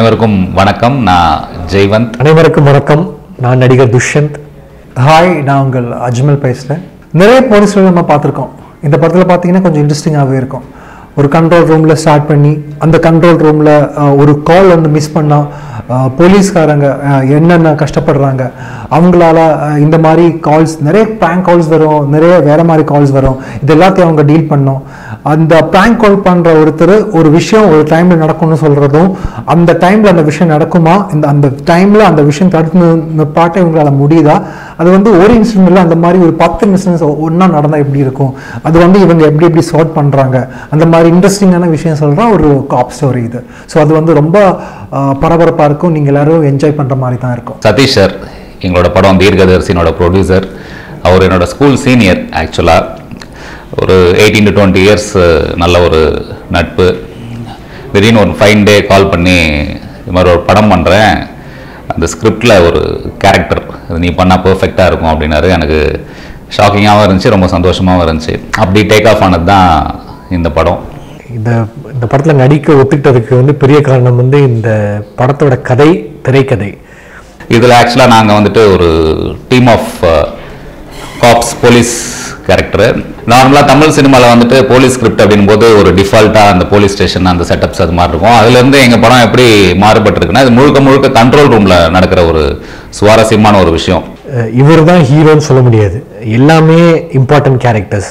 அனைவருக்கும் வணக்கம் நான் ஜெய்வந்த் அனைவருக்கும் வணக்கம் நான் நடிகர் துஷ்யந்த் ஹாய் நான் உங்கள் அஜ்மல் பேசுகிறேன் நிறைய போலீஸ் நம்ம பார்த்துருக்கோம் இந்த படத்தில் பார்த்தீங்கன்னா கொஞ்சம் இன்ட்ரெஸ்டிங்காகவே இருக்கும் ஒரு கண்ட்ரோல் ரூமில் ஸ்டார்ட் பண்ணி அந்த கண்ட்ரோல் ரூமில் ஒரு கால் வந்து மிஸ் பண்ணால் போலீஸ்காரங்க அஹ், என்னென்ன கஷ்டப்படுறாங்க அவங்களால அஹ், இந்த மாதிரி கால்ஸ் நிறைய ப்ராங்க் கால்ஸ் வரும் நிறைய வேறு மாதிரி கால்ஸ் வரும் இது எல்லாத்தையும் அவங்க டீல் பண்ணோம் அந்த ப்ராங்க் கால் பண்ணுற ஒருத்தர் ஒரு விஷயம் ஒரு டைமில் நடக்கும்னு சொல்கிறதும் அந்த டைமில் அந்த விஷயம் நடக்குமா இந்த அந்த டைமில் அந்த விஷயம் தடுத்து பாட்டை இவங்களால முடியுதா அது வந்து ஒரு இன்சிடென்ட் இல்லை அந்த மாதிரி ஒரு பத்து இன்சிடென்ட்ஸ் ஒன்றா நடந்தால் எப்படி இருக்கும் அது வந்து இவங்க எப்படி எப்படி சால்வ் பண்ணுறாங்க அந்த மாதிரி இன்ட்ரெஸ்டிங்கான விஷயம் சொல்கிற ஒரு காப் ஸ்டோரி இது ஸோ அது வந்து ரொம்ப பரபரப்பாக இருக்கும் நீங்கள் எல்லாரும் என்ஜாய் பண்ணுற மாதிரி தான் இருக்கும் சதீஷ் சார் எங்களோட படம் தீர்க்கதரிசினோட ப்ரொடியூசர் அவர் என்னோட ஸ்கூல் சீனியர் ஆக்சுவலாக ஒரு எயிட்டீன் டு டுவெண்ட்டி இயர்ஸ் நல்ல ஒரு நட்பு திடீர்னு ஒரு ஃபைன் டே கால் பண்ணி இது மாதிரி ஒரு படம் பண்ணுறேன் அந்த ஸ்கிரிப்டில் ஒரு கேரக்டர் நீ பண்ணால் பெர்ஃபெக்டாக இருக்கும் அப்படின்னாரு எனக்கு ஷாக்கிங்காகவும் இருந்துச்சு ரொம்ப சந்தோஷமாகவும் இருந்துச்சு அப்படி டேக் ஆஃப் ஆனது தான் இந்த படம் இந்த இந்த படத்தில் நடிக்க ஒத்துக்கிட்டதுக்கு வந்து பெரிய காரணம் வந்து இந்த படத்தோட கதை திரைக்கதை இதில் ஆக்சுவலாக நாங்கள் வந்துட்டு ஒரு team of cops police character நார்மலாக தமிழ் சினிமாவில் வந்துட்டு போலீஸ் ஸ்கிரிப்ட் அப்படின் போது ஒரு டிஃபால்ட்டாக அந்த போலீஸ் ஸ்டேஷன் அந்த செட்டப்ஸ் அது மாதிரி இருக்கும் அதுலேருந்து எங்கள் படம் எப்படி மாறுபட்டிருக்குன்னா இது முழுக்க முழுக்க கண்ட்ரோல் ரூமில் நடக்கிற ஒரு சுவாரஸ்யமான ஒரு விஷயம் இவர் தான் ஹீரோன்னு சொல்ல முடியாது எல்லாமே இம்பார்ட்டன்ட் கேரக்டர்ஸ்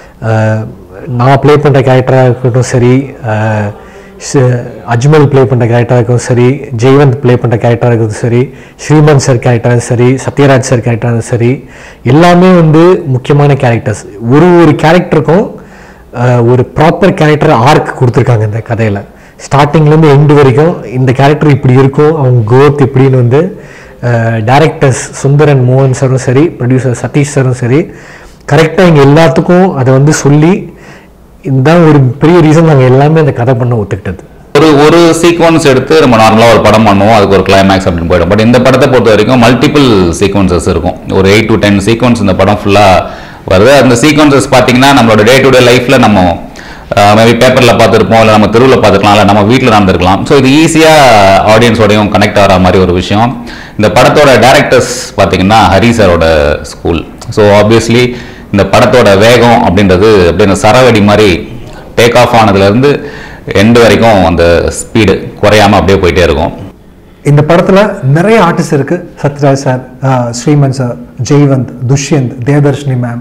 நான் ப்ளே பண்ணுற கேரக்டராக இருக்கட்டும் சரி அஹ், ஷ- அஜ்மல் ப்ளே பண்ணுற கேரக்டராக இருக்கட்டும் சரி ஜெய்வந்த் ப்ளே பண்ணுற கேரக்டராக இருக்கட்டும் சரி ஸ்ரீமந்த் சார் கேரக்டராக சரி சத்யராஜ் சார் கேரக்டராக சரி எல்லாமே வந்து முக்கியமான கேரக்டர்ஸ் ஒரு ஒரு கேரக்டருக்கும் ஒரு ப்ராப்பர் கேரக்டர் ஆர்க் கொடுத்துருக்காங்க இந்த கதையில் ஸ்டார்டிங்லேருந்து எண்டு வரைக்கும் இந்த கேரக்டர் இப்படி இருக்கும் அவங்க growth இப்படின்னு வந்து டேரக்டர்ஸ் சுந்தரன் மோகன் சாரும் சரி ப்ரொடியூசர் சதீஷ் சாரும் சரி கரெக்டாக எங்கள் எல்லாத்துக்கும் அதை வந்து சொல்லி இதுதான் ஒரு பெரிய ரீசன் நாங்கள் எல்லாமே அந்த கதை பண்ண ஒத்துக்கிட்டது ஒரு ஒரு சீக்வன்ஸ் எடுத்து நம்ம நார்மலாக ஒரு படம் பண்ணுவோம் அதுக்கு ஒரு கிளைமேக்ஸ் அப்படின்னு போயிடும் பட் இந்த படத்தை பொறுத்த வரைக்கும் மல்டிபிள் சீக்வன்சஸ் இருக்கும் ஒரு எயிட் டு டென் சீக்வன்ஸ் இந்த படம் ஃபுல்லாக வருது அந்த சீக்வன்சஸ் பார்த்தீங்கன்னா நம்மளோட டே டு டே லைஃப்பில் நம்ம மேபி பேப்பரில் பார்த்துருப்போம் இல்லை நம்ம தெருவில் பார்த்துருக்கலாம் இல்லை நம்ம வீட்டில் நடந்திருக்கலாம் ஸோ இது ஈஸியாக ஆடியன்ஸோடையும் கனெக்ட் ஆகிற மாதிரி ஒரு விஷயம் இந்த படத்தோட டேரக்டர்ஸ் பார்த்தீங்கன்னா ஹரி சாரோட ஸ்கூல் ஸோ ஆப்வியஸ்லி இந்த படத்தோட வேகம் அப்படின்றது அப்படியே இந்த சரவெடி மாதிரி டேக் ஆஃப் ஆனதுலேருந்து எண்டு வரைக்கும் அந்த ஸ்பீடு குறையாம அப்படியே போயிட்டே இருக்கும் இந்த படத்தில் நிறைய ஆர்டிஸ்ட் இருக்கு சத்யராஜ் சார் அஹ், Sriman sir Jaivanth Dushyanth Devadarshini ma'am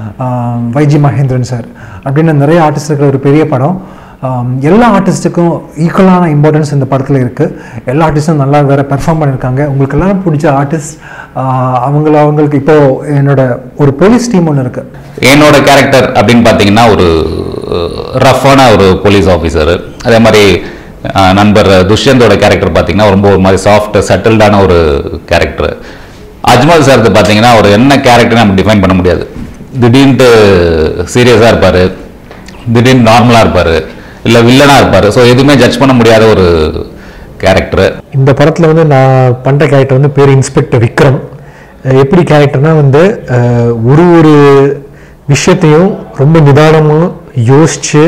Y G Mahendran sir அப்படின்னு நிறைய ஆர்டிஸ்ட் இருக்கிற ஒரு பெரிய படம் ஆம், எல்லா ஆர்டிஸ்ட்டுக்கும் ஈக்குவலான இம்பார்ட்டன்ஸ் இந்த படத்தில் இருக்குது எல்லா ஆர்டிஸ்ட்டும் நல்லா வேற பெர்ஃபார்ம் பண்ணியிருக்காங்க உங்களுக்கு எல்லாரும் பிடிச்ச ஆர்டிஸ்ட் அவங்கள அவங்களுக்கு இப்போ என்னோட ஒரு போலீஸ் டீம் ஒன்று இருக்குது என்னோட கேரக்டர் அப்படின்னு பார்த்தீங்கன்னா ஒரு ரஃப்பான ஒரு போலீஸ் ஆஃபீஸர் அதே மாதிரி அஹ், நண்பர் துஷ்யந்தோட கேரக்டர் பார்த்தீங்கன்னா ரொம்ப ஒரு மாதிரி சாஃப்ட் செட்டில்டான ஒரு கேரக்டர் அஜ்மல் சார்து பார்த்தீங்கன்னா ஒரு என்ன கேரக்டர் நம்ம டிஃபைன் பண்ண முடியாது திடீர்னு சீரியஸாக இருப்பார் திடீர்னு நார்மலாக இருப்பார் இல்லை வில்லனாக இருப்பார் ஸோ எதுவுமே ஜட்ஜ் பண்ண முடியாத ஒரு கேரக்டர் இந்த படத்தில் வந்து நான் பண்ணுற கேரக்டர் வந்து பேர் இன்ஸ்பெக்டர் விக்ரம் அஹ் எப்படி கேரக்டர்னா வந்து அஹ், ஒரு ஒரு விஷயத்தையும் ரொம்ப நிதானமாக யோசித்து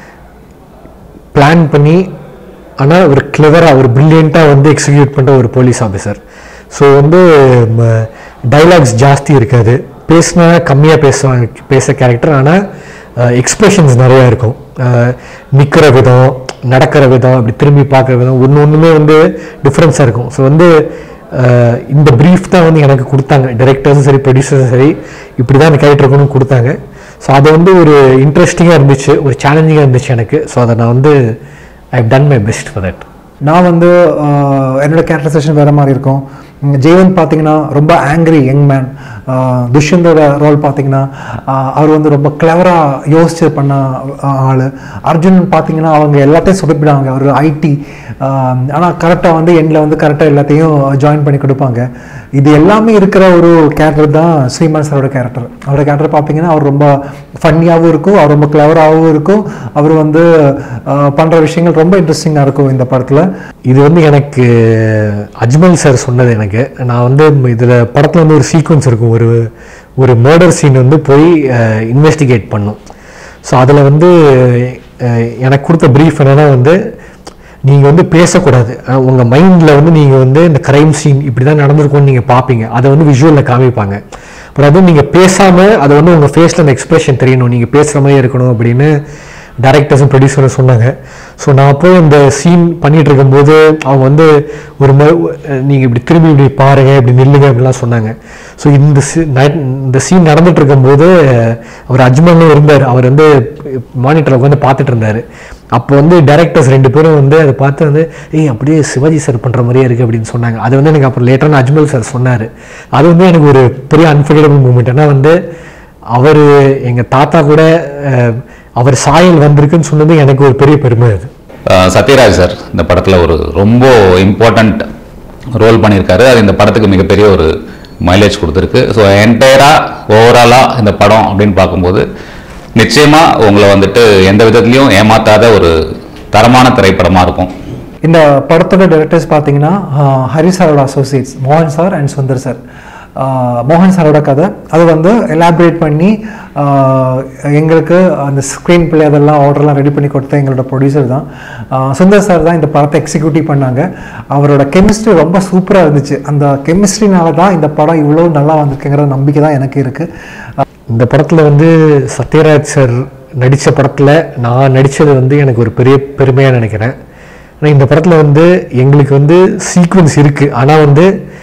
பிளான் பண்ணி ஆனால் ஒரு கிளவராக ஒரு ப்ரில்லியண்ட்டாக வந்து எக்ஸிக்யூட் பண்ணுற ஒரு போலீஸ் ஆஃபீஸர் ஸோ வந்து டைலாக்ஸ் ஜாஸ்தி இருக்காது பேசினா கம்மியாக பேச பேச கேரக்டர் ஆனால் எக்ஸ்பிரஷன்ஸ் நிறையா இருக்கும் நிற்கிற விதம் நடக்கிற விதம் அப்படி திரும்பி பார்க்குற விதம் ஒன்று ஒன்றுமே வந்து டிஃப்ரென்ஸாக இருக்கும் ஸோ வந்து அஹ், இந்த ப்ரீஃப் தான் வந்து எனக்கு கொடுத்தாங்க டைரக்டர்ஸும் சரி ப்ரொடியூசர்ஸும் சரி இப்படி தான் அந்த கேரக்டர் இருக்கணும்னு கொடுத்தாங்க ஸோ அது வந்து ஒரு இன்ட்ரெஸ்டிங்காக இருந்துச்சு ஒரு சேலஞ்சிங்காக இருந்துச்சு எனக்கு ஸோ அதை நான் வந்து I done my best for that நான் வந்து ஆஹ், என்னோட கேரக்டரைசேஷன் வேறு மாதிரி இருக்கும் உம், ஜெயவந்த் பார்த்தீங்கன்னா ரொம்ப ஆங்கிரி யங் மேன் துஷ்யந்தோட ரோல் பார்த்தீங்கன்னா ஆஹ், அவர் வந்து ரொம்ப கிளவராக யோசிச்சு பண்ண ஆள் அர்ஜுன் பார்த்தீங்கன்னா அவங்க எல்லாத்தையும் சொதப்பிடுவாங்க அவர் ஐடி ஆனால் கரெக்டாக வந்து எண்டில் வந்து கரெக்டாக எல்லாத்தையும் ஜாயின் பண்ணி கொடுப்பாங்க இது எல்லாமே இருக்கிற ஒரு கேரக்டர் தான் ஸ்ரீமான் சாரோட கேரக்டர் அவரோட கேரக்டர் பார்த்தீங்கன்னா அவர் ரொம்ப ஃபன்னியாகவும் இருக்கும் அவர் ரொம்ப கிளவராகவும் இருக்கும் அவர் வந்து பண்ணுற விஷயங்கள் ரொம்ப இன்ட்ரெஸ்டிங்காக இருக்கும் இந்த படத்தில் இது வந்து எனக்கு அஜ்மல் சார் சொன்னது எனக்கு நான் வந்து இதில் படத்தில் வந்து ஒரு சீக்வன்ஸ் இருக்கும் ஒரு ஒரு மர்டர் சீன் வந்து போய் இன்வெஸ்டிகேட் பண்ணும் ஸோ அதில் வந்து அஹ், எனக்கு கொடுத்த ப்ரீஃப் என்னென்னா வந்து நீங்கள் வந்து பேசக்கூடாது அஹ் உங்க மைண்டில் வந்து நீங்கள் வந்து இந்த கிரைம் சீன் இப்படி தான் நடந்திருக்கும்னு நீங்கள் பார்ப்பீங்க அதை வந்து விஷுவலில் காமிப்பாங்க அப்புறம் அதுவும் நீங்கள் பேசாமல் அதை வந்து உங்கள் ஃபேஸில் அந்த எக்ஸ்பிரஷன் தெரியணும் நீங்கள் பேசுகிற மாதிரி இருக்கணும் அப்படின்னு டேரக்டர்ஸும் ப்ரொடியூசரும் சொன்னாங்க ஸோ நான் போய் இந்த சீன் பண்ணிட்டு இருக்கும்போது அவங்க வந்து ஒரு ம நீங்கள் இப்படி திரும்பி இப்படி பாருங்க இப்படி நில்லுங்க அப்படிலாம் சொன்னாங்க ஸோ இந்த சி- நை- இந்த சீன் நடந்துட்டு இருக்கும்போது அவர் அஜ்மலும் இருந்தார் அவர் வந்து மானிட்டரில் உட்காந்து பார்த்துட்டு இருந்தார் அப்போ வந்து டேரக்டர்ஸ் ரெண்டு பேரும் வந்து அதை பார்த்து வந்து ஏய் அப்படியே சிவாஜி சார் பண்ணுற மாதிரியே இருக்குது அப்படின்னு சொன்னாங்க அது வந்து எனக்கு அப்புறம் லேட்டரான அஜ்மல் சார் சொன்னார் அது வந்து எனக்கு ஒரு பெரிய அன்ஃபர்கேட்டபிள் மூமெண்ட் ஏன்னா வந்து அவர் எங்கள் தாத்தா கூட அஹ், அவர் சாயல் வந்திருக்குன்னு சொன்னது எனக்கு ஒரு பெரிய பெருமை அது அஹ் சத்யராஜ் சார் இந்த படத்தில் ஒரு ரொம்ப இம்பார்ட்டண்ட் ரோல் பண்ணியிருக்காரு அது இந்த படத்துக்கு மிகப்பெரிய ஒரு மைலேஜ் கொடுத்துருக்கு ஸோ என்டையராக ஓவராலாக இந்த படம் அப்படின்னு பார்க்கும்போது நிச்சயமாக உங்களை வந்துட்டு எந்த விதத்துலையும் ஏமாத்தாத ஒரு தரமான திரைப்படமாக இருக்கும் இந்த படத்தோட டைரக்டர்ஸ் பார்த்தீங்கன்னா ஆஹ், ஹரி சாரோட அசோசியேட்ஸ் மோகன் சார் அண்ட் சுந்தர் சார் ஆஹ், மோகன் சாரோட கதை அது வந்து எலாபரேட் பண்ணி ஆஹ், எங்களுக்கு அந்த ஸ்க்ரீன் பிளே அதெல்லாம் ஆர்டர்லாம் ரெடி பண்ணி கொடுத்த எங்களோட ப்ரொடியூசர் தான் ஆஹ், சுந்தர் சார் தான் இந்த படத்தை எக்ஸிக்யூட்டிவ் பண்ணாங்க அவரோட கெமிஸ்ட்ரி ரொம்ப சூப்பராக இருந்துச்சு அந்த கெமிஸ்ட்ரினால தான் இந்த படம் இவ்வளோ நல்லா வந்திருக்குங்கிற நம்பிக்கை தான் எனக்கு இருக்குது இந்த படத்தில் வந்து சத்யராஜ் சார் நடித்த படத்தில் நான் நடித்தது வந்து எனக்கு ஒரு பெரிய பெருமையாக நினைக்கிறேன் ஆனால் இந்த படத்தில் வந்து எங்களுக்கு வந்து சீக்வன்ஸ் இருக்குது ஆனால் வந்து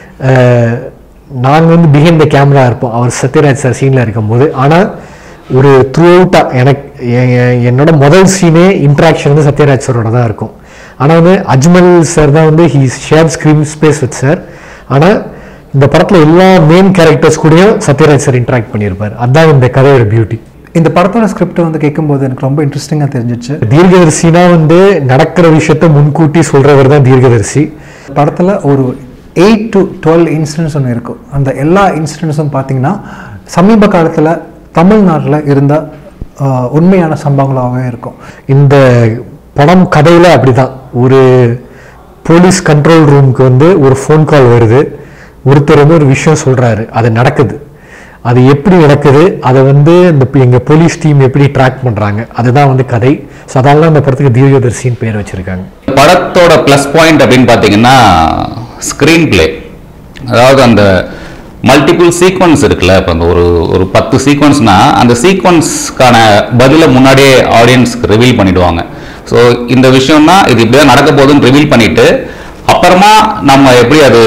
நாங்கள் வந்து பிஹைண்ட் த கேமரா இருப்போம் அவர் சத்யராஜ் சார் சீனில் இருக்கும்போது ஆனால் ஒரு த்ரூ அவுட்டாக எனக்கு எ- எ- என்னோட முதல் சீனே இன்ட்ராக்ஷன் வந்து சத்யராஜ் சாரோட தான் இருக்கும் ஆனால் வந்து அஜ்மல் சார் தான் வந்து he share screen space with sir ஆனால் இந்த படத்தில் எல்லா மெயின் கேரக்டர்ஸ் கூடயும் சத்யராஜ் சார் இன்ட்ராக்ட் பண்ணியிருப்பார் அதுதான் இந்த கதையோட பியூட்டி இந்த படத்தோட ஸ்கிரிப்ட் வந்து கேட்கும்போது எனக்கு ரொம்ப இன்ட்ரெஸ்டிங்காக தெரிஞ்சிச்சு தீர்க்கதரிசினா வந்து நடக்கிற விஷயத்த முன்கூட்டி சொல்றவர் தான் தீர்க்கதரிசி படத்தில் ஒரு எயிட் டு டுவெல் இன்சிடென்ட்ஸ் ஒன்று இருக்கும் அந்த எல்லா இன்சிடென்ட்ஸும் பார்த்தீங்கன்னா சமீப காலத்தில் தமிழ்நாட்டில் இருந்த ஆஹ், உண்மையான சம்பவங்களாகவே இருக்கும் இந்த படம் கதையில அப்படிதான் ஒரு போலீஸ் கண்ட்ரோல் ரூமுக்கு வந்து ஒரு ஃபோன் கால் வருது ஒருத்தர் வந்து ஒரு விஷயம் சொல்றாரு அது நடக்குது அது எப்படி நடக்குது அதை வந்து இந்த பி- எங்க போலீஸ் டீம் எப்படி ட்ராக் பண்றாங்க அதுதான் வந்து கதை ஸோ அதனால இந்த படத்துக்கு தீர்க்கதரிசின்னு பேர் வச்சிருக்காங்க படத்தோட ப்ளஸ் பாயிண்ட் அப்படின்னு பார்த்தீங்கன்னா ஸ்க்ரீன் பிளே அதாவது அந்த மல்டிபிள் சீக்வன்ஸ் இருக்குல்ல இப்போ அந்த ஒரு ஒரு பத்து சீக்வன்ஸ்னா அந்த சீக்வன்ஸ்க்கான பதிலை முன்னாடியே ஆடியன்ஸ்க்கு ரிவீல் பண்ணிடுவாங்க ஸோ இந்த விஷயம்னா இது இப்படி தான் நடக்க போகுதுன்னு ரிவீல் பண்ணிட்டு அப்புறமா நம்ம எப்படி அது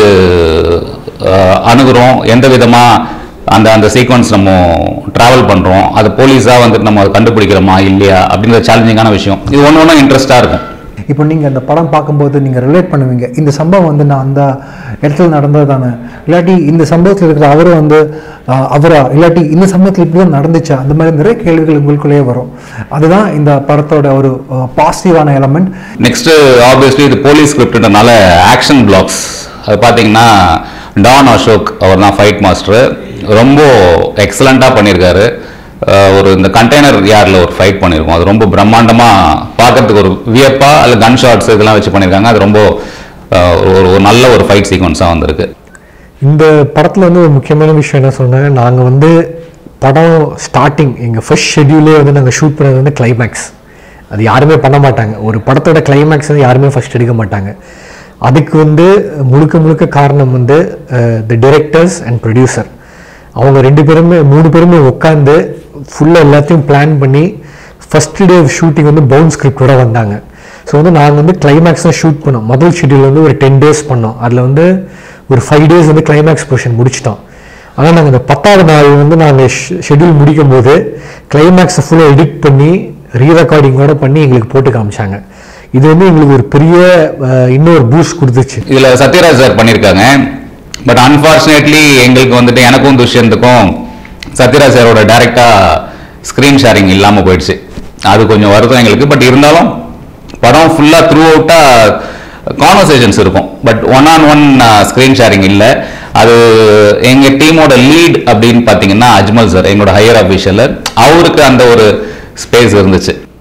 அஹ், அணுகுறோம் எந்த விதமாக அந்த அந்த சீக்வன்ஸ் நம்ம ட்ராவல் பண்ணுறோம் அது போலீஸாக வந்துட்டு நம்ம அதை கண்டுபிடிக்கிறோமா இல்லையா அப்படிங்கிற சேலஞ்சிங்கான விஷயம் இது ஒன்று ஒன்றும் இன்ட்ரெஸ்ட்டாக இருக்கும் இப்போ நீங்கள் அந்த படம் பார்க்கும்போது நீங்கள் ரிலேட் பண்ணுவீங்க இந்த சம்பவம் வந்து நான் அந்த இடத்துல நடந்தது தானே இல்லாட்டி இந்த சம்பவத்தில் இருக்கிற அவரும் வந்து ஆஹ், அவரா இல்லாட்டி இந்த சம்பவத்தில் இப்படி தான் நடந்துச்சா அந்த மாதிரி நிறைய கேள்விகள் உங்களுக்குள்ளேயே வரும் அதுதான் இந்த படத்தோட ஒரு பாசிட்டிவான எலமெண்ட் நெக்ஸ்ட் ஆப்வியஸ்லி இது போலீஸ் ஸ்கிரிப்ட்னால ஆக்ஷன் பிளாக்ஸ் அது பார்த்தீங்கன்னா டான் அசோக் அவர் தான் ஃபைட் மாஸ்டர் ரொம்ப எக்ஸலண்ட்டாக பண்ணியிருக்காரு அஹ் ஒரு இந்த கண்டெய்னர் யார்டில் ஒரு ஃபைட் பண்ணியிருக்கோம் அது ரொம்ப பிரம்மாண்டமாக பார்க்கறதுக்கு ஒரு வியப்பா அல்ல கன் ஷாட்ஸ் இதெல்லாம் வச்சு பண்ணியிருக்காங்க அது ரொம்ப அஹ், ஒரு ஒரு நல்ல ஒரு ஃபைட் சீக்வன்ஸாக வந்திருக்கு இந்த படத்தில் வந்து ஒரு முக்கியமான விஷயம் என்ன சொன்னாங்க நாங்கள் வந்து படம் ஸ்டார்டிங் எங்கள் ஃபர்ஸ்ட் ஷெட்யூலே வந்து நாங்கள் ஷூட் பண்ணது வந்து கிளைமேக்ஸ் அது யாருமே பண்ண மாட்டாங்க ஒரு படத்தோட கிளைமேக்ஸ் வந்து யாருமே ஃபர்ஸ்ட் எடுக்க மாட்டாங்க அதுக்கு வந்து முழுக்க முழுக்க காரணம் வந்து தி டிரெக்டர்ஸ் அண்ட் ப்ரொடியூசர் அவங்க ரெண்டு பேருமே மூணு பேருமே உட்காந்து ஃபுல்லாக எல்லாத்தையும் பிளான் பண்ணி ஃபர்ஸ்ட் டே ஷூட்டிங் வந்து பவுன் ஸ்கிரிப்டோட வந்தாங்க ஸோ வந்து நாங்கள் வந்து கிளைமேக்ஸ் தான் ஷூட் பண்ணோம் முதல் ஷெட்யூல் வந்து ஒரு டென் டேஸ் பண்ணோம் அதில் வந்து ஒரு ஃபைவ் டேஸ் வந்து கிளைமேக்ஸ் போர்ஷன் முடிச்சிட்டோம் ஆனால் நாங்கள் இந்த பத்தாவது நாள் வந்து நாங்கள் ஷெட்யூல் முடிக்கும் போது கிளைமேக்ஸை ஃபுல்லாக எடிட் பண்ணி ரீ ரெக்கார்டிங்கோட பண்ணி எங்களுக்கு போட்டு காமிச்சாங்க இது வந்து எங்களுக்கு ஒரு பெரிய அஹ், இன்னொரு பூஸ்ட் கொடுத்துச்சு இதில் சத்யராஜ் சார் பண்ணியிருக்காங்க பட் அன்ஃபார்ச்சுனேட்லி எங்களுக்கு வந்துட்டு எனக்கும் துஷ்யந்துக்கும் சத்யராஜ் சாரோட டைரெக்டாக ஸ்க்ரீன் ஷேரிங் இல்லாமல் போயிடுச்சு அது கொஞ்சம் வருத்தம் எங்களுக்கு பட் இருந்தாலும் படம் ஃபுல்லாக த்ரூ அவுட்டாக கான்வர்சேஷன்ஸ் இருக்கும் but one on one screen sharing இல்லை அது எங்கள் டீமோட லீட் அப்படின்னு பார்த்தீங்கன்னா அஜ்மல் சார் எங்களோட ஹையர் அஃபீஷியல் அவருக்கு அந்த ஒரு ஸ்பேஸ் இருந்துச்சு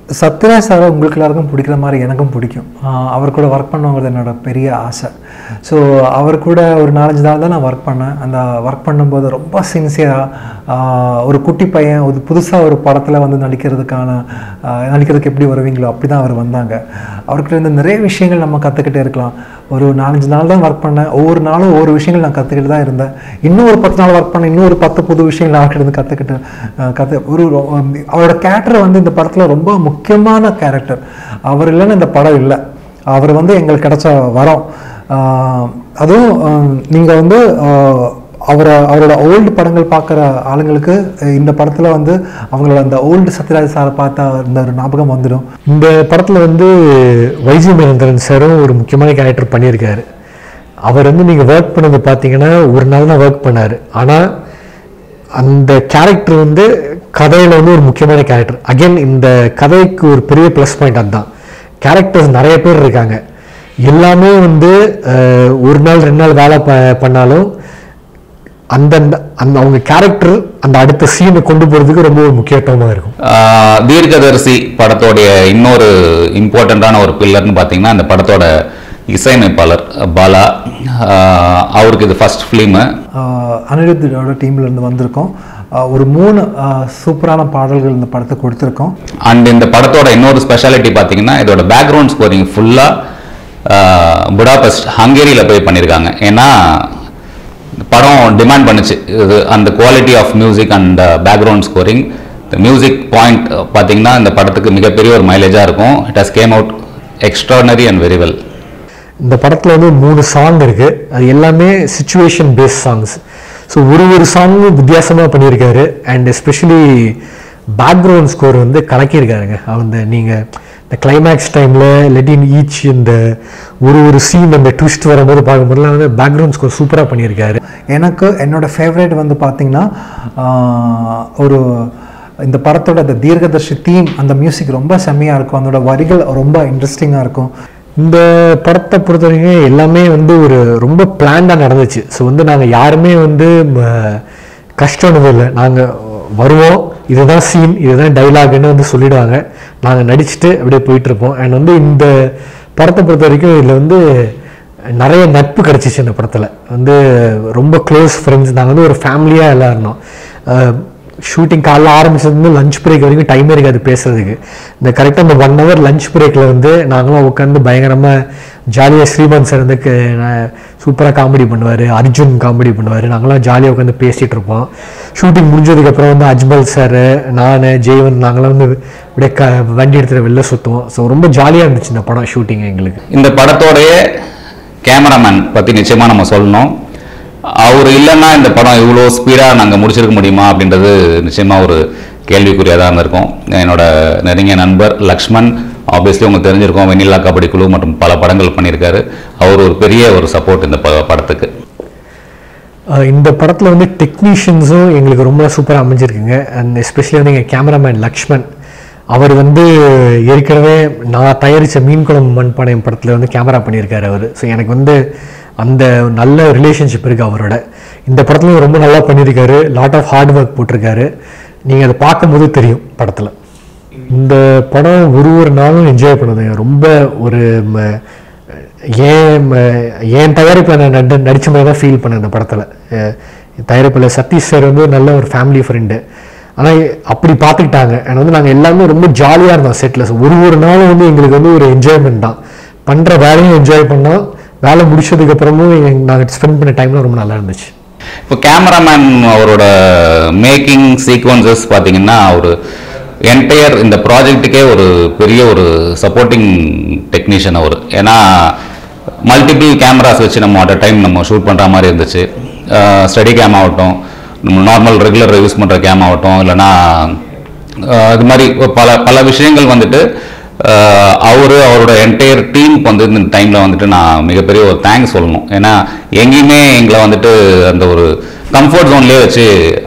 சத்யராஜ் சார் உங்களுக்கு எல்லாருக்கும் பிடிக்கிற மாதிரி எனக்கும் பிடிக்கும் ஆஹ் அவர் கூட ஒர்க் பண்ணுங்கிறது என்னோட பெரிய ஆசை ஸோ அவர் கூட ஒரு நாலஞ்சு நாள் தான் நான் ஒர்க் பண்ணேன் அந்த ஒர்க் பண்ணும்போது ரொம்ப சின்சியராக ஒரு குட்டி பையன் ஒரு புதுசாக ஒரு படத்தில் வந்து நடிக்கிறதுக்கான ஆஹ் நடிக்கிறதுக்கு எப்படி வருவீங்களோ அப்படி தான் அவர் வந்தாங்க அவர்கிட்ட இருந்து நிறைய விஷயங்கள் நம்ம கற்றுக்கிட்டே இருக்கலாம் ஒரு நாலஞ்சு நாள் தான் ஒர்க் பண்ணேன் ஒவ்வொரு நாளும் ஒவ்வொரு விஷயங்கள் நான் கற்றுக்கிட்டு தான் இருந்தேன் இன்னும் ஒரு பத்து நாள் ஒர்க் பண்ணேன் இன்னும் ஒரு பத்து புது விஷயங்கள் அவர்கிட்ட இருந்து கற்றுக்கிட்டு கற்று ஒரு ரொ- அவரோட கேரக்டர் வந்து இந்த படத்தில் ரொம்ப முக்கியமான கேரக்டர் அவர் இல்லைன்னு இந்த படம் இல்லை அவர் வந்து எங்களுக்கு கிடைச்ச வரம் ஆஹ் அதுவும் நீங்கள் வந்து ஆஹ் அவரை அவரோட ஓல்டு படங்கள் பார்க்குற ஆளுங்களுக்கு அஹ் இந்த படத்தில் வந்து அவங்களோட அந்த ஓல்டு சத்யராஜ் சாரை பார்த்தா இந்த ஒரு ஞாபகம் வந்துடும் இந்த படத்தில் வந்து வைஜி மகேந்திரன் சாரும் ஒரு முக்கியமான கேரக்டர் பண்ணியிருக்காரு அவர் வந்து நீங்கள் ஒர்க் பண்ணது பார்த்தீங்கன்னா ஒரு நாள் தான் ஒர்க் பண்ணார் ஆனால் அந்த கேரக்டர் வந்து கதையில் வந்து ஒரு முக்கியமான கேரக்டர் அகைன் இந்த கதைக்கு ஒரு பெரிய ப்ளஸ் பாயிண்ட் அதுதான் கேரக்டர்ஸ் நிறைய பேர் இருக்காங்க எல்லாமே வந்து அஹ், ஒரு நாள் ரெண்டு நாள் வேலை ப பண்ணாலும் அந்தந்த அந்த அவங்க கேரக்டர் அந்த அடுத்த சீனை கொண்டு போகிறதுக்கு ரொம்ப ஒரு முக்கியத்துவமாக இருக்கும் ஆஹ் தீர்க்கதரிசி படத்தோடைய இன்னொரு இம்பார்ட்டண்ட்டான ஒரு பில்லர்னு பார்த்தீங்கன்னா அந்த படத்தோட இசையமைப்பாளர் பாலா ஆஹ் அவருக்கு இது ஃபர்ஸ்ட் ஃபிலிமு ஆஹ் அனிருத்தோட டீம்ல இருந்து வந்திருக்கோம் ஆஹ் ஒரு மூணு ஆஹ் சூப்பரான பாடல்கள் இந்த படத்தை கொடுத்துருக்கோம் அண்ட் இந்த படத்தோட இன்னொரு ஸ்பெஷாலிட்டி பார்த்தீங்கன்னா இதோட பேக்ரவுண்ட் ஸ்கோரிங் ஃபுல்லாக புடாபெஸ்ட் ஹங்கேரியில் போய் பண்ணியிருக்காங்க ஏன்னா படம் டிமாண்ட் பண்ணுச்சு இது அந்த quality of music and background scoring music point பார்த்தீங்கன்னா இந்த படத்துக்கு மிகப்பெரிய ஒரு மைலேஜாக இருக்கும் it has came out extraordinary and very well இந்த படத்தில் வந்து மூணு சாங் இருக்கு அது எல்லாமே சுச்சுவேஷன் பேஸ்ட் சாங்ஸ் ஸோ ஒரு ஒரு சாங்கும் வித்தியாசமாக பண்ணியிருக்காரு அண்ட் எஸ்பெஷலி பேக்ரவுண்ட் ஸ்கோர் வந்து கலக்கியிருக்காருங்க அந்த நீங்கள் இந்த கிளைமேக்ஸ் டைமில் லெட்டின் ஈச் இந்த ஒரு ஒரு சீன் அந்த ட்விஸ்ட் வரும்போது பார்க்கும்போதுலாம் வந்து பேக்ரவுண்ட் ஸ்கோர் சூப்பராக பண்ணியிருக்காரு எனக்கு என்னோட ஃபேவரேட் வந்து பார்த்தீங்கன்னா ஆஹ் ஒரு இந்த படத்தோட அந்த தீர்க்கதர்ஷி தீம் அந்த மியூசிக் ரொம்ப செம்மையாக இருக்கும் அதோட வரிகள் ரொம்ப இன்ட்ரெஸ்டிங்காக இருக்கும் இந்த படத்தை பொறுத்த வரைக்கும் எல்லாமே வந்து ஒரு ரொம்ப பிளான்டாக நடந்துச்சு ஸோ வந்து நாங்கள் யாருமே வந்து ம, கஷ்டம்னு இல்லை நாங்கள் வருவோம் இதுதான் சீன் இதுதான் டைலாக்னு வந்து சொல்லிடுவாங்க நாங்கள் நடிச்சுட்டு அப்படியே போயிட்டு இருப்போம் அண்ட் வந்து இந்த படத்தை பொறுத்த வரைக்கும் இதில் வந்து நிறைய நட்பு கிடச்சிச்சு இந்த படத்தில் வந்து ரொம்ப க்ளோஸ் ஃப்ரெண்ட்ஸ் நாங்கள் வந்து ஒரு ஃபேமிலியாக எல்லாம் இருந்தோம் ஷூட்டிங் காலைல ஆரம்பிச்சதுலேருந்து லஞ்ச் பிரேக் வரைக்கும் டைமே இருக்காது பேசுறதுக்கு இந்த கரெக்டாக அந்த ஒன் ஹவர் லஞ்ச் பிரேக்கில் வந்து நாங்களும் உட்காந்து பயங்கரமாக ஜாலியாக ஸ்ரீமந்த் சார் வந்து சூப்பராக காமெடி பண்ணுவார் அர்ஜுன் காமெடி பண்ணுவார் நாங்களாம் ஜாலியாக உட்காந்து பேசிகிட்டு இருப்போம் ஷூட்டிங் முடிஞ்சதுக்கப்புறம் வந்து அஜ்மல் சார் நான் ஜெயவன் நாங்களாம் வந்து அப்படியே க வண்டி எடுத்துகிட்டு வெளில சுற்றுவோம் ஸோ ரொம்ப ஜாலியாக இருந்துச்சு இந்த படம் ஷூட்டிங் எங்களுக்கு இந்த படத்தோடைய கேமராமேன் பற்றி நிச்சயமாக நம்ம சொல்லணும் அவர் இல்லைன்னா இந்த படம் இவ்வளோ ஸ்பீடாக நாங்கள் முடிச்சிருக்க முடியுமா அப்படின்றது நிச்சயமாக ஒரு கேள்விக்குறியாக தான் இருக்கும் என்னோட நெருங்கிய நண்பர் லக்ஷ்மண் ஆப்வியஸ்லி உங்களுக்கு தெரிஞ்சிருக்கோம் வெண்ணிலா கபடி குழு மற்றும் பல படங்கள் பண்ணியிருக்காரு அவர் ஒரு பெரிய ஒரு சப்போர்ட் இந்த ப- படத்துக்கு அஹ் இந்த படத்தில் வந்து டெக்னீஷியன்ஸும் எங்களுக்கு ரொம்ப சூப்பராக அமைஞ்சிருக்குங்க அண்ட் எஸ்பெஷலி வந்து எங்கள் கேமராமேன் லக்ஷ்மண் அவர் வந்து ஏற்கனவே நான் தயாரித்த மீன் குளம் மண்பானையம் படத்தில் வந்து கேமரா பண்ணியிருக்காரு அவர் ஸோ எனக்கு வந்து அந்த நல்ல ரிலேஷன்ஷிப் இருக்குது அவரோட இந்த படத்துலையும் ரொம்ப நல்லா பண்ணியிருக்காரு லாட் ஆஃப் ஹார்ட் ஒர்க் போட்டிருக்காரு நீங்கள் அதை பார்க்கும்போது தெரியும் படத்தில் இந்த படம் ஒரு ஒரு நாளும் என்ஜாய் பண்ணுதுங்க ரொம்ப ஒரு ம- ஏன் ம- என் தயாரிப்பில் நான் நட நடித்த மாதிரி தான் ஃபீல் பண்ணேன் இந்த படத்தில் தயாரிப்பில் சதீஷ் சார் வந்து நல்ல ஒரு ஃபேமிலி ஃப்ரெண்டு ஆனால் அப்படி பார்த்துக்கிட்டாங்க and வந்து நாங்கள் எல்லாமே ரொம்ப ஜாலியாக இருந்தோம் செட்டில் ஒரு ஒரு நாளும் வந்து எங்களுக்கு வந்து ஒரு என்ஜாய்மெண்ட் தான் பண்ணுற வேலையும் என்ஜாய் பண்ணோம் வேலை முடிச்சதுக்கப்புறமும் நாங்கள் ஸ்பெண்ட் பண்ண டைம்லாம் ரொம்ப நல்லா இருந்துச்சு இப்போ கேமராமேன் அவரோட மேக்கிங் சீக்வன்சஸ் பார்த்தீங்கன்னா ஒரு என்டையர் இந்த ப்ராஜெக்ட்டுக்கே ஒரு பெரிய ஒரு சப்போர்ட்டிங் டெக்னீஷியன் அவர் ஏன்னா மல்டிபிள் கேமராஸ் வச்சு நம்ம அட் டைம் நம்ம ஷூட் பண்ணுற மாதிரி இருந்துச்சு ஸ்டடி கேம் ஆகட்டும் நம்ம நார்மல் ரெகுலர் யூஸ் பண்ணுற கேம் ஆகட்டும் இல்லைன்னா அஹ் இது மாதிரி பல பல விஷயங்கள் வந்துட்டு அவர் அவரோட என்டையர் டீமுக்கு வந்து இந்த டைமில் வந்துட்டு நான் மிகப்பெரிய ஒரு தேங்க்ஸ் சொல்லணும் ஏன்னா எங்கேயுமே எங்களை வந்துட்டு அந்த ஒரு கம்ஃபர்ட் ஜோன்லேயே வச்சு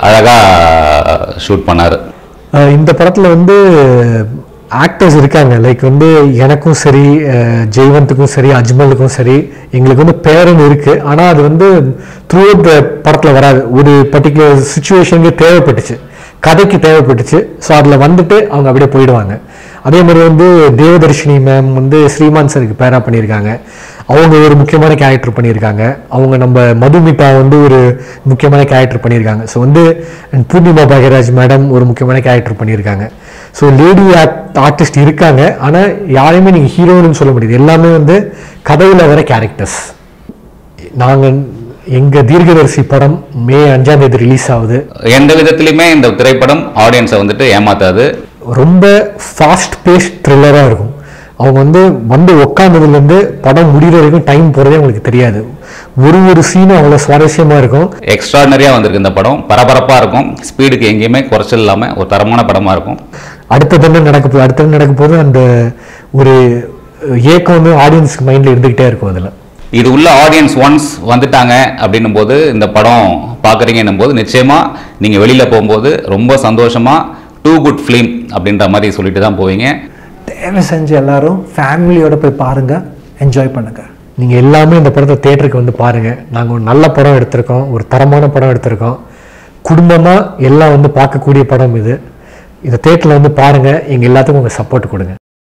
அழகாக ஷூட் பண்ணார் அஹ் இந்த படத்தில் வந்து ஆக்டர்ஸ் இருக்காங்க லைக் வந்து எனக்கும் சரி அஹ் ஜெய்வந்த்துக்கும் சரி அஜ்மலுக்கும் சரி எங்களுக்கு வந்து பேரும் இருக்கு ஆனால் அது வந்து த்ரூ த படத்தில் வராது ஒரு பர்டிகுலர் சுச்சுவேஷனுக்கு தேவைப்பட்டுச்சு கதைக்கு தேவைப்பட்டுச்சு ஸோ அதில் வந்துட்டு அவங்க அப்படியே போயிடுவாங்க அதே மாதிரி வந்து தேவதர்ஷினி மேம் வந்து ஸ்ரீமான் சருக்கு பேரா பண்ணியிருக்காங்க அவங்க ஒரு முக்கியமான கேரக்டர் பண்ணியிருக்காங்க அவங்க நம்ம மதுமிதா வந்து ஒரு முக்கியமான கேரக்டர் பண்ணியிருக்காங்க ஸோ வந்து and பூர்ணிமா பாக்யராஜ் மேடம் ஒரு முக்கியமான கேரக்டர் பண்ணியிருக்காங்க ஸோ லேடி ஆர்டிஸ்ட் இருக்காங்க ஆனால் யாரையுமே நீங்கள் ஹீரோன்னு சொல்ல முடியாது எல்லாமே வந்து கதையில் வர கேரக்டர்ஸ் நாங்கள் எங்கள் தீர்க்கதரிசி படம் மே அஞ்சாம் தேதி ரிலீஸ் ஆகுது எந்த விதத்திலுமே இந்த திரைப்படம் ஆடியன்ஸை வந்துட்டு ஏமாத்தாது ரொம்ப ஃபாஸ்ட் பேஸ்ட் த்ரில்லராக இருக்கும் அவங்க வந்து வந்து உக்காந்ததுலேருந்து படம் முடிகிற வரைக்கும் டைம் போகிறதே அவங்களுக்கு தெரியாது ஒரு ஒரு சீனும் அவ்வளோ சுவாரஸ்யமாக இருக்கும் எக்ஸ்ட்ராடனரியாக வந்திருக்கு இந்த படம் பரபரப்பாக இருக்கும் ஸ்பீடுக்கு எங்கேயுமே குறைச்சல் இல்லாமல் ஒரு தரமான படமாக இருக்கும் அடுத்தது என்ன நடக்க போகுது அடுத்தது நடக்க போது அந்த ஒரு ஏக்கம் வந்து ஆடியன்ஸ்க்கு மைண்டில் இருந்துக்கிட்டே இருக்கும் அதில் இது உள்ள ஆடியன்ஸ் ஒன்ஸ் வந்துட்டாங்க அப்படின்னும் போது இந்த படம் பார்க்குறீங்கன்னும் போது நிச்சயமாக நீங்கள் வெளியில் போகும்போது ரொம்ப சந்தோஷமாக டூ குட் ஃபிலிம் அப்படின்ற மாதிரி சொல்லிட்டு தான் போவீங்க தயவு செஞ்சு எல்லாரும் ஃபேமிலியோட போய் பாருங்க என்ஜாய் பண்ணுங்க நீங்கள் எல்லாமே இந்த படத்தை தேட்டருக்கு வந்து பாருங்கள் நாங்கள் ஒரு நல்ல படம் எடுத்திருக்கோம் ஒரு தரமான படம் எடுத்திருக்கோம் குடும்பமாக எல்லாம் வந்து பார்க்கக்கூடிய படம் இது இதை தேட்டரில் வந்து பாருங்கள் எங்கள் எல்லாத்துக்கும் உங்கள் சப்போர்ட் கொடுங்க